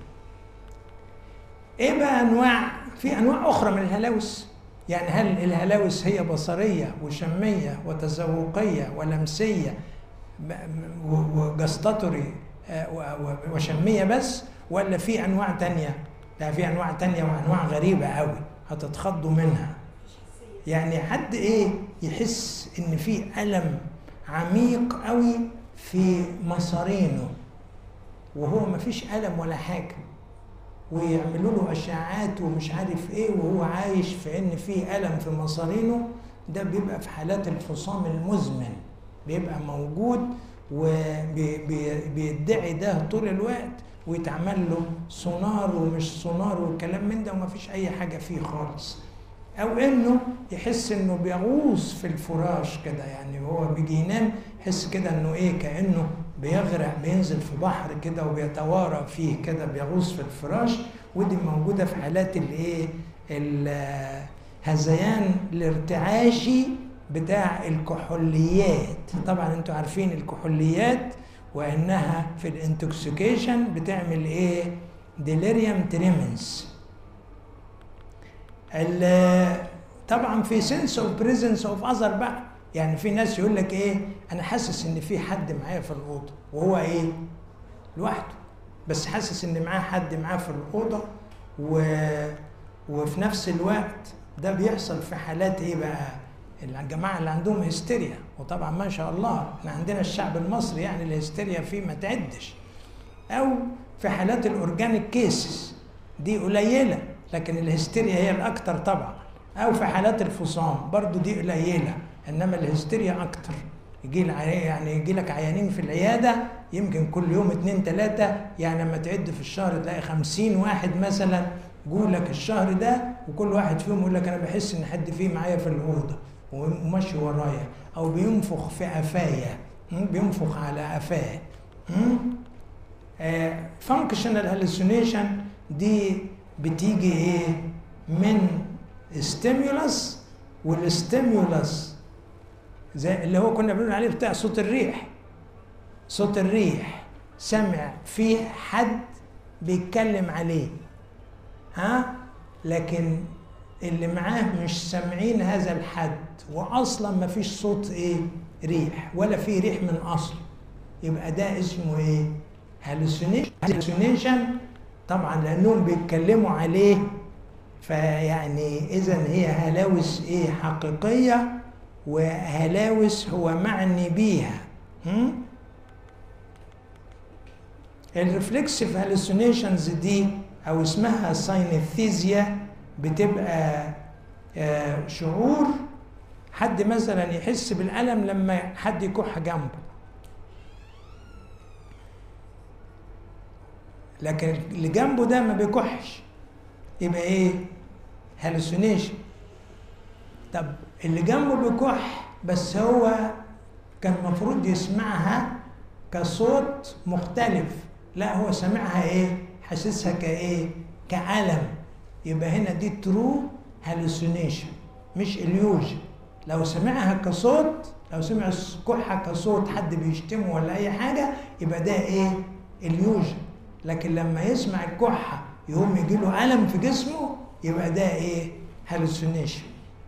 ايه بقى انواع في انواع اخرى من الهلاوس يعني هل الهلاوس هي بصريه وشميه وتذوقيه ولمسيه وجستاتوري وشميه بس ولا في انواع تانية لا في انواع تانية وانواع غريبه قوي هتتخضوا منها يعني حد ايه يحس ان في الم عميق قوي في مصارينه وهو ما فيش ألم ولا حاجة ويعملوا له أشعاعات ومش عارف إيه وهو عايش في إن في ألم في مصارينه ده بيبقى في حالات الفصام المزمن بيبقى موجود وبيدعي ده طول الوقت ويتعمل له سونار ومش سونار والكلام من ده وما فيش أي حاجة فيه خالص او انه يحس انه بيغوص في الفراش كده يعني وهو بيجي ينام يحس كده انه ايه كانه بيغرق بينزل في بحر كده وبيتوارى فيه كده بيغوص في الفراش ودي موجوده في حالات الايه الهذيان الارتعاشي بتاع الكحوليات طبعا انتوا عارفين الكحوليات وانها في الانتوكسيكيشن بتعمل ايه ديليريوم تريمنس طبعا في سنس اوف بريزنس اوف اذر بقى يعني في ناس يقول لك ايه انا حاسس ان في حد معايا في الاوضه وهو ايه لوحده بس حاسس ان معاه حد معاه في الاوضه و... وفي نفس الوقت ده بيحصل في حالات ايه بقى الجماعه اللي عندهم هستيريا وطبعا ما شاء الله احنا عندنا الشعب المصري يعني الهستيريا فيه ما تعدش او في حالات الاورجانيك كيسز دي قليله لكن الهستيريا هي الاكثر طبعا او في حالات الفصام برضو دي قليله انما الهستيريا اكتر يجي يعني يجي لك عيانين في العياده يمكن كل يوم اتنين تلاته يعني لما تعد في الشهر تلاقي خمسين واحد مثلا جولك الشهر ده وكل واحد فيهم يقول لك انا بحس ان حد فيه معايا في الاوضه وماشي ورايا او بينفخ في قفايا بينفخ على قفاه فانكشنال هالوسينيشن دي بتيجي ايه من ستيمولس والستيمولس زي اللي هو كنا بنقول عليه بتاع صوت الريح صوت الريح سمع فيه حد بيتكلم عليه ها لكن اللي معاه مش سامعين هذا الحد واصلا ما فيش صوت ايه ريح ولا في ريح من اصل يبقى ده اسمه ايه هالوسينيشن طبعا لانهم بيتكلموا عليه فيعني اذا هي هلاوس ايه حقيقيه وهلاوس هو معني بيها الريفلكسيف هالوسينيشنز دي او اسمها ساينثيزيا بتبقى آه شعور حد مثلا يحس بالالم لما حد يكح جنبه لكن اللي جنبه ده ما بيكحش يبقى ايه هالوسينيشن طب اللي جنبه بيكح بس هو كان المفروض يسمعها كصوت مختلف لا هو سمعها ايه حاسسها كايه كألم يبقى هنا دي ترو هالوسينيشن مش اليوجن لو سمعها كصوت لو سمع كحة كصوت حد بيشتمه ولا أي حاجة يبقى ده إيه؟ اليوجن لكن لما يسمع الكحة يقوم يجي له ألم في جسمه يبقى ده إيه؟ هالوسينيشن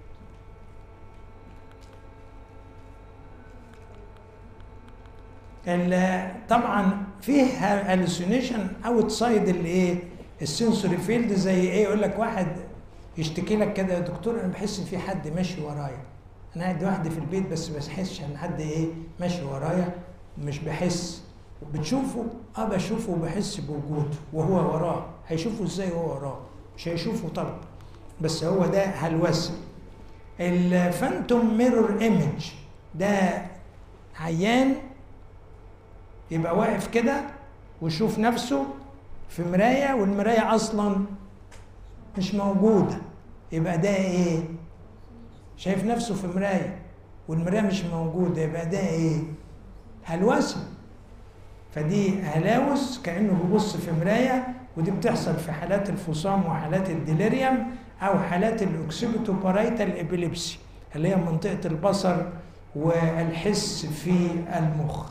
طبعا فيه هالوسينيشن اوت سايد الايه السنسوري فيلد زي ايه يقول لك واحد يشتكي لك كده يا دكتور انا بحس ان في حد ماشي ورايا انا قاعد لوحدي في البيت بس ما بحسش ان حد ايه ماشي ورايا مش بحس بتشوفه اه بشوفه وبحس بوجوده وهو وراه هيشوفه ازاي وهو وراه مش هيشوفه طبعا بس هو ده هلوسه الفانتوم ميرور ايمج ده عيان يبقى واقف كده ويشوف نفسه في مرايه والمرايه اصلا مش موجوده يبقى ده ايه شايف نفسه في مرايه والمرايه مش موجوده يبقى ده ايه هلوسه فدي هلاوس كانه بيبص في مرايه ودي بتحصل في حالات الفصام وحالات الديليريوم او حالات الاوكسيبيتو بارايتال ابيليبسي اللي هي منطقه البصر والحس في المخ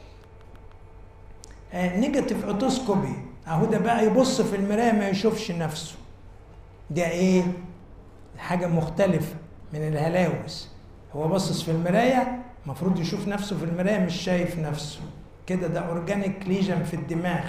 نيجاتيف اوتوسكوبي اهو ده بقى يبص في المرايه ما يشوفش نفسه ده ايه حاجه مختلفه من الهلاوس هو باصص في المرايه المفروض يشوف نفسه في المرايه مش شايف نفسه كده ده اورجانيك ليجن في الدماغ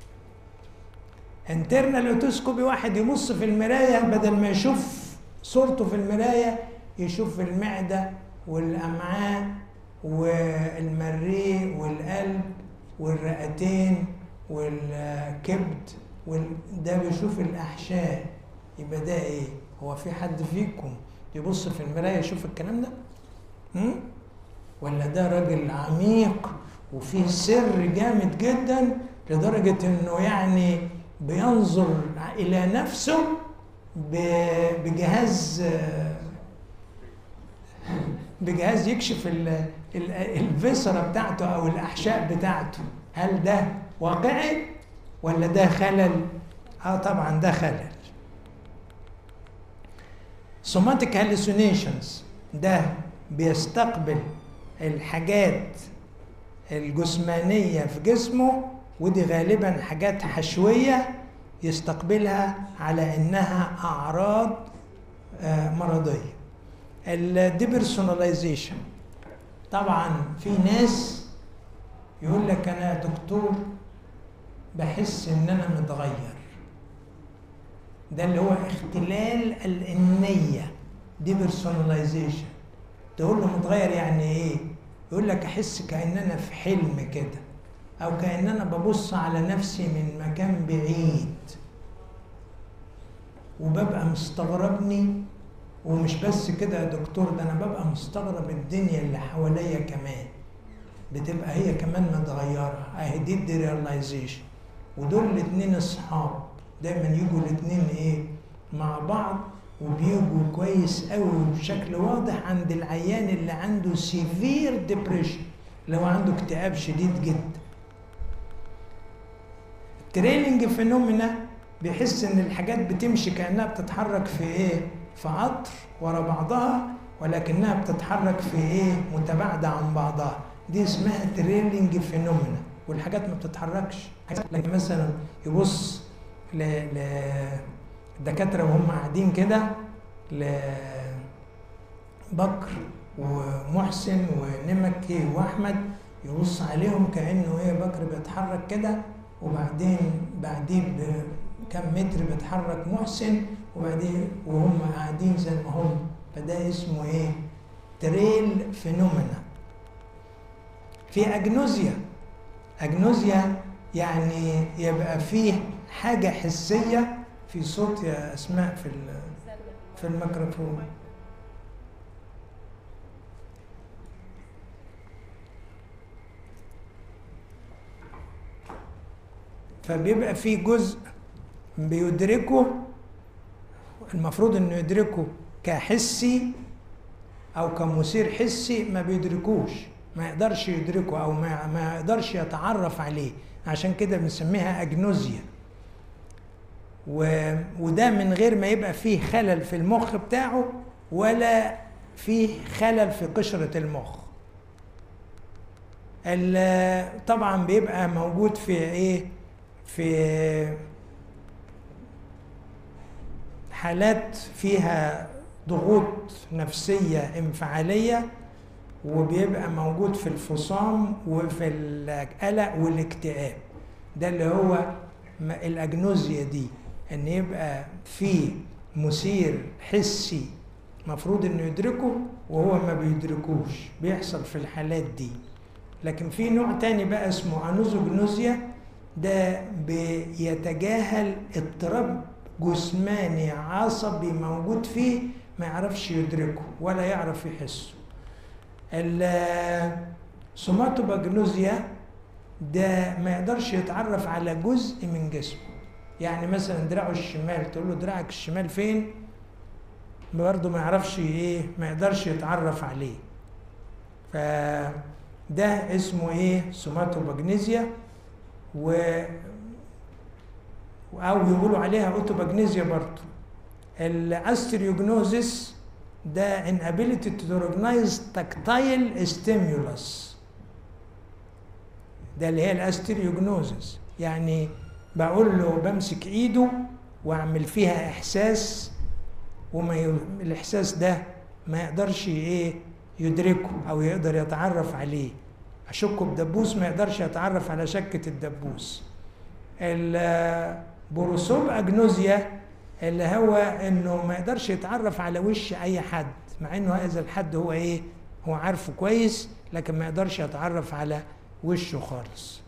انترنال اوتوسكوبي واحد يبص في المرايه بدل ما يشوف صورته في المرايه يشوف المعده والامعاء والمريء والقلب والرئتين والكبد ده بيشوف الاحشاء يبقى ده ايه هو في حد فيكم يبص في المرايه يشوف الكلام ده هم؟ ولا ده راجل عميق وفيه سر جامد جدا لدرجه انه يعني بينظر الى نفسه بجهاز بجهاز يكشف ال- الفسرة بتاعته أو الأحشاء بتاعته هل ده واقعي ولا ده خلل؟ اه طبعا ده خلل somatic hallucinations ده بيستقبل الحاجات الجسمانية في جسمه ودي غالبا حاجات حشوية يستقبلها على إنها أعراض آه، مرضية الديبرسوناليزيشن طبعا في ناس يقول لك أنا يا دكتور بحس إن أنا متغير ده اللي هو اختلال النية دي بيرسوناليزيشن تقول له متغير يعني ايه يقول لك احس كأن انا في حلم كده او كأن انا ببص على نفسي من مكان بعيد وببقى مستغربني ومش بس كده يا دكتور ده انا ببقى مستغرب الدنيا اللي حواليا كمان بتبقى هي كمان متغيرة اهي دي الديرياليزيشن ودول الاتنين اصحاب دايما يجوا الاتنين ايه مع بعض وبيجوا كويس قوي وبشكل واضح عند العيان اللي عنده سيفير ديبريشن اللي هو عنده اكتئاب شديد جدا التريلينج فينومينا بيحس ان الحاجات بتمشي كانها بتتحرك في ايه في قطر ورا بعضها ولكنها بتتحرك في ايه متباعده عن بعضها دي اسمها تريلينج فينومينا والحاجات ما بتتحركش لكن مثلا يبص ل الدكاتره وهم قاعدين كده لبكر ومحسن ونمكي واحمد يبص عليهم كانه ايه بكر بيتحرك كده وبعدين بعديه بكم متر بيتحرك محسن وبعدين وهم قاعدين زي ما هم فده اسمه ايه تريل فينومينا في اجنوزيا اجنوزيا يعني يبقى فيه حاجه حسيه في صوت يا اسماء في في الميكروفون فبيبقى في جزء بيدركه المفروض انه يدركه كحسي او كمثير حسي ما بيدركوش ما يقدرش يدركه او ما, ما يقدرش يتعرف عليه عشان كده بنسميها اجنوزيا و... وده من غير ما يبقى فيه خلل في المخ بتاعه ولا فيه خلل في قشرة المخ ال... طبعا بيبقى موجود في ايه في حالات فيها ضغوط نفسية انفعالية وبيبقى موجود في الفصام وفي القلق والاكتئاب ده اللي هو الأجنوزيا دي ان يبقى في مثير حسي مفروض انه يدركه وهو ما بيدركوش بيحصل في الحالات دي لكن في نوع تاني بقى اسمه انوزوجنوزيا ده بيتجاهل اضطراب جسماني عصبي موجود فيه ما يعرفش يدركه ولا يعرف يحسه السوماتوباجنوزيا ده ما يقدرش يتعرف على جزء من جسمه يعني مثلا دراعه الشمال تقول له دراعك الشمال فين برضه ما يعرفش ايه ما يقدرش يتعرف عليه فده اسمه ايه سوماتوباجنيزيا و او يقولوا عليها اوتوباجنيزيا برضه الاستريوجنوزيس ده inability to recognize tactile stimulus ده اللي هي الاستريوجنوزيس يعني بقول له بمسك ايده واعمل فيها احساس وما ي... الاحساس ده ما يقدرش ايه يدركه او يقدر يتعرف عليه اشكه بدبوس ما يقدرش يتعرف على شكه الدبوس البروسوم اجنوزيا اللي هو انه ما يقدرش يتعرف على وش اي حد مع انه هذا الحد هو ايه هو عارفه كويس لكن ما يقدرش يتعرف على وشه خالص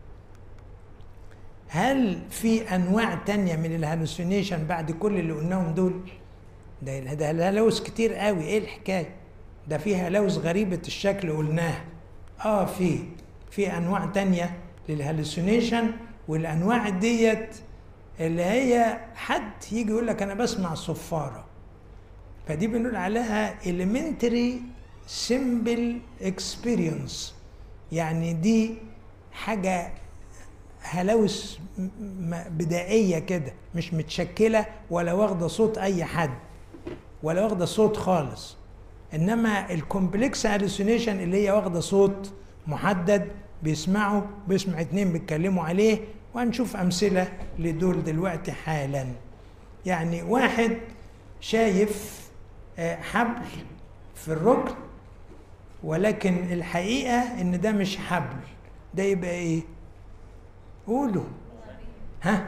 هل في انواع تانية من الهلوسينيشن بعد كل اللي قلناهم دول ده ده هلاوس كتير قوي ايه الحكايه ده في هلاوس غريبه الشكل قلناها اه في في انواع تانية للهلوسينيشن والانواع ديت اللي هي حد يجي يقول لك انا بسمع صفاره فدي بنقول عليها elementary simple experience يعني دي حاجة هلاوس م- م- بدائية كده مش متشكلة ولا واخدة صوت أي حد ولا واخدة صوت خالص إنما الكومبلكس هالوسينيشن اللي هي واخدة صوت محدد بيسمعه بيسمع اتنين بيتكلموا عليه وهنشوف أمثلة لدول دلوقتي حالا يعني واحد شايف آه، حبل في الركن ولكن الحقيقة إن ده مش حبل ده يبقى إيه؟ قولوا ها؟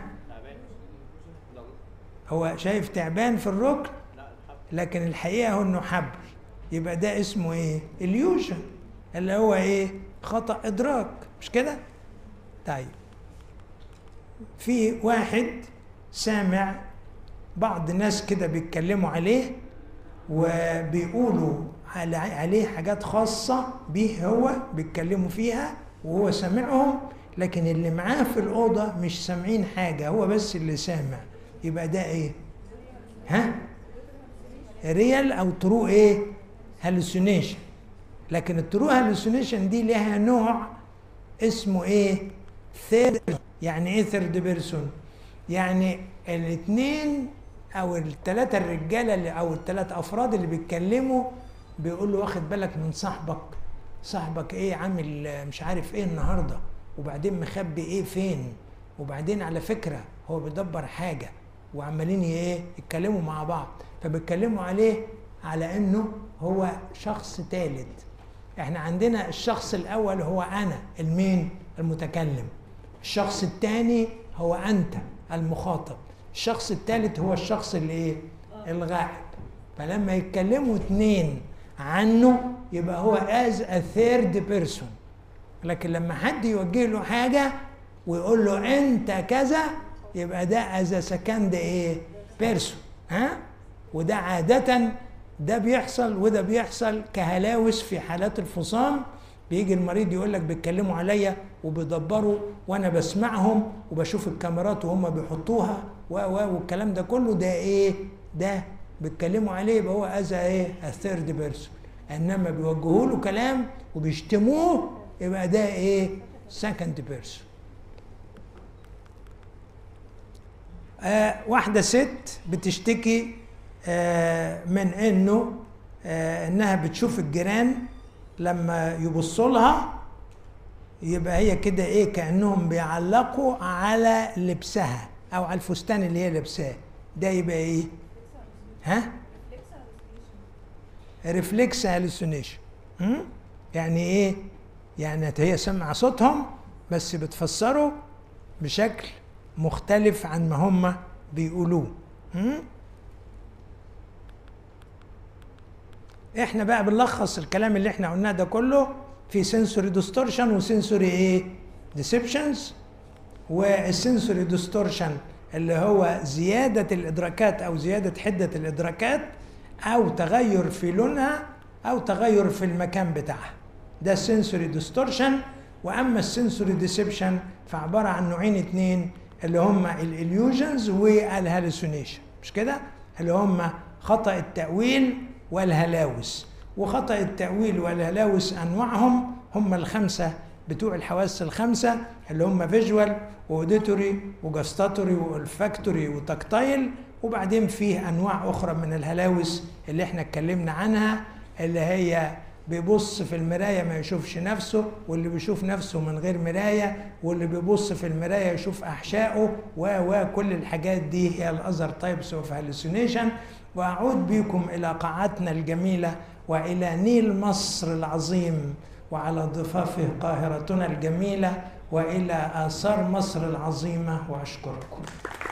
هو شايف تعبان في الركن لكن الحقيقة هو إنه حبل يبقى ده اسمه إيه؟ اليوشن اللي هو إيه؟ خطأ إدراك مش كده؟ طيب في واحد سامع بعض الناس كده بيتكلموا عليه وبيقولوا على- عليه حاجات خاصة به هو بيتكلموا فيها وهو سامعهم لكن اللي معاه في الأوضة مش سامعين حاجة هو بس اللي سامع يبقى ده إيه؟ ها؟ ريال أو ترو إيه؟ هالوسينيشن لكن الترو هالوسينيشن دي لها نوع اسمه إيه؟ ثيرد يعني إيه ثيرد بيرسون؟ يعني الاثنين او الثلاثه الرجاله اللي او الثلاث افراد اللي بيتكلموا بيقول له واخد بالك من صاحبك صاحبك ايه عامل آه، مش عارف ايه النهارده وبعدين مخبي ايه فين وبعدين على فكره هو بيدبر حاجه وعمالين ايه يتكلموا مع بعض فبيتكلموا عليه على انه هو شخص ثالث احنا عندنا الشخص الاول هو انا المين المتكلم الشخص الثاني هو انت المخاطب الشخص الثالث هو الشخص اللي ايه الغائب فلما يتكلموا اتنين عنه يبقى هو از a third person لكن لما حد يوجه له حاجه ويقول له انت كذا يبقى ده از a second ايه بيرسون ها وده عاده ده بيحصل وده بيحصل كهلاوس في حالات الفصام بيجي المريض يقول لك بيتكلموا عليا وبيدبروا وانا بسمعهم وبشوف الكاميرات وهم بيحطوها و و والكلام ده كله ده ايه؟ ده بيتكلموا عليه يبقى هو اذى ايه؟ الثيرد بيرسون انما بيوجهوا له كلام وبيشتموه يبقى ده ايه؟ سكند بيرسون آه واحدة ست بتشتكي آه من انه آه انها بتشوف الجيران لما يبصوا لها يبقى هي كده ايه كانهم بيعلقوا على لبسها او على الفستان اللي هي لابساه ده يبقى ايه ها ريفلكس هالوسينيشن يعني ايه يعني هي سمع صوتهم بس بتفسره بشكل مختلف عن ما هم بيقولوه م? احنا بقى بنلخص الكلام اللي احنا قلناه ده كله في سنسوري ديستورشن وسنسوري ايه ديسبشنز والسنسوري ديستورشن اللي هو زيادة الإدراكات أو زيادة حدة الإدراكات أو تغير في لونها أو تغير في المكان بتاعها ده السنسوري ديستورشن وأما السنسوري ديسبشن فعبارة عن نوعين اتنين اللي هما الإليوجنز والهالوسينيشن مش كده؟ اللي هما خطأ التأويل والهلاوس وخطأ التأويل والهلاوس أنواعهم هم الخمسة بتوع الحواس الخمسة اللي هم فيجوال واوديتوري وجاستاتوري والفاكتوري وتكتايل وبعدين فيه أنواع أخرى من الهلاوس اللي احنا اتكلمنا عنها اللي هي بيبص في المراية ما يشوفش نفسه واللي بيشوف نفسه من غير مراية واللي بيبص في المراية يشوف أحشائه و و كل الحاجات دي هي الأذر تايبس اوف هالوسينيشن وأعود بكم إلى قاعتنا الجميلة وإلى نيل مصر العظيم وعلى ضفافه قاهرتنا الجميلة وإلى آثار مصر العظيمة وأشكركم